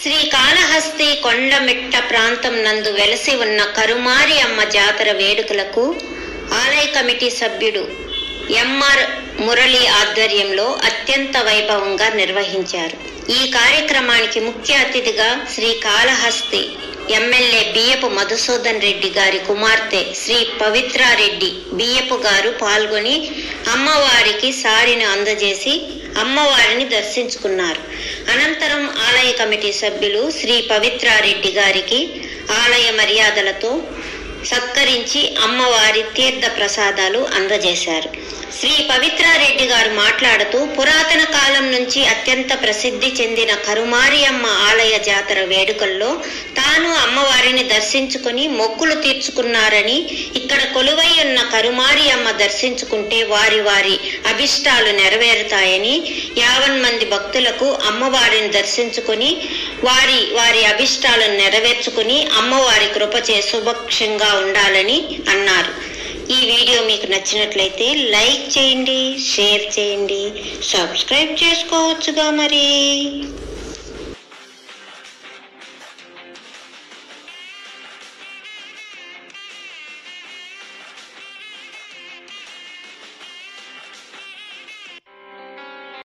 శ్రీకాళహస్తి కొండమిట్ట ప్రాంతం నందు వెలసి ఉన్న కరుమారి అమ్మ జాతర వేడుకలకు ఆలయ కమిటీ సభ్యుడు ఎంఆర్ మురళి ఆధ్వర్యంలో అత్యంత వైభవంగా నిర్వహించారు ఈ కార్యక్రమానికి ముఖ్య అతిథిగా శ్రీకాళహస్తి ఎమ్మెల్యే బియ్యపు మధుసూదన్ రెడ్డి గారి కుమార్తె శ్రీ పవిత్రారెడ్డి బియ్యపు గారు పాల్గొని అమ్మవారికి సారిని అందజేసి అమ్మవారిని దర్శించుకున్నారు అనంతరం ఆలయ కమిటీ సభ్యులు శ్రీ పవిత్రారెడ్డి గారికి ఆలయ మర్యాదలతో సత్కరించి అమ్మవారి తీర్థ ప్రసాదాలు అందజేశారు శ్రీ పవిత్రారెడ్డి గారు మాట్లాడుతూ పురాతన కాలం నుంచి అత్యంత ప్రసిద్ధి చెందిన కరుమారి అమ్మ ఆలయ జాతర వేడుకల్లో తాను అమ్మవారిని దర్శించుకుని మొక్కులు తీర్చుకున్నారని ఇక్కడ కొలువై ఉన్న కరుమారి అమ్మ దర్శించుకుంటే వారి వారి అభిష్టాలు నెరవేరుతాయని యావన్ మంది భక్తులకు అమ్మవారిని దర్శించుకుని వారి వారి అభిష్టాలను నెరవేర్చుకుని అమ్మవారి కృపచే సుభక్షంగా ఉండాలని అన్నారు ఈ వీడియో మీకు నచ్చినట్లయితే లైక్ చేయండి షేర్ చేయండి సబ్స్క్రైబ్ చేసుకోవచ్చుగా మరి